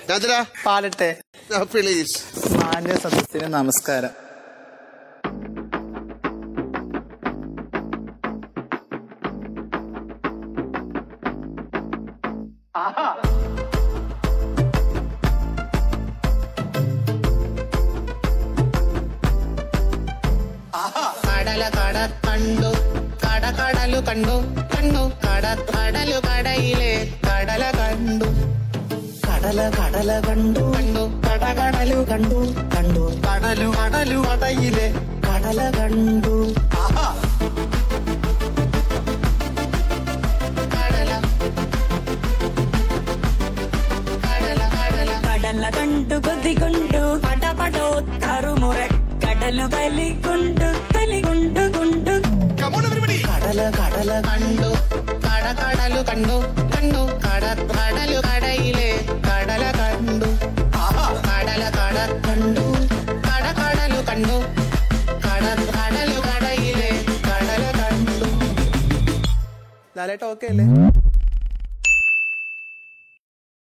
Chandra പാലട്ടെ please മാന്യ സദസ്സിന് നമസ്കാരം കടല കട കണ്ടു കട കടലു കണ്ടു കണ്ടു കട കടലു കടയിലെ കടല കണ്ടു കടല കടല കണ്ടു കണ്ടു കട കടലു കണ്ടു കണ്ടു കടലു കടലു കടയിലെ കടല കണ്ടു കടല കടല കടല കടല കണ്ടു കൊതി കൊണ്ടു പടപടോ കറുമുറ കടലു കലി കൊണ്ടു കലി കൊണ്ടു കൊണ്ടു കടല കടല കണ്ടു കട കടലു കണ്ടു കണ്ടു കട കടലു കടയിലെ കടല കണ്ടു കടല കട കണ്ടു കട കടലു കണ്ടു കട കടലു കടയിലെ കടല കണ്ടു ലാലേട്ട ഓക്കെ അല്ലേ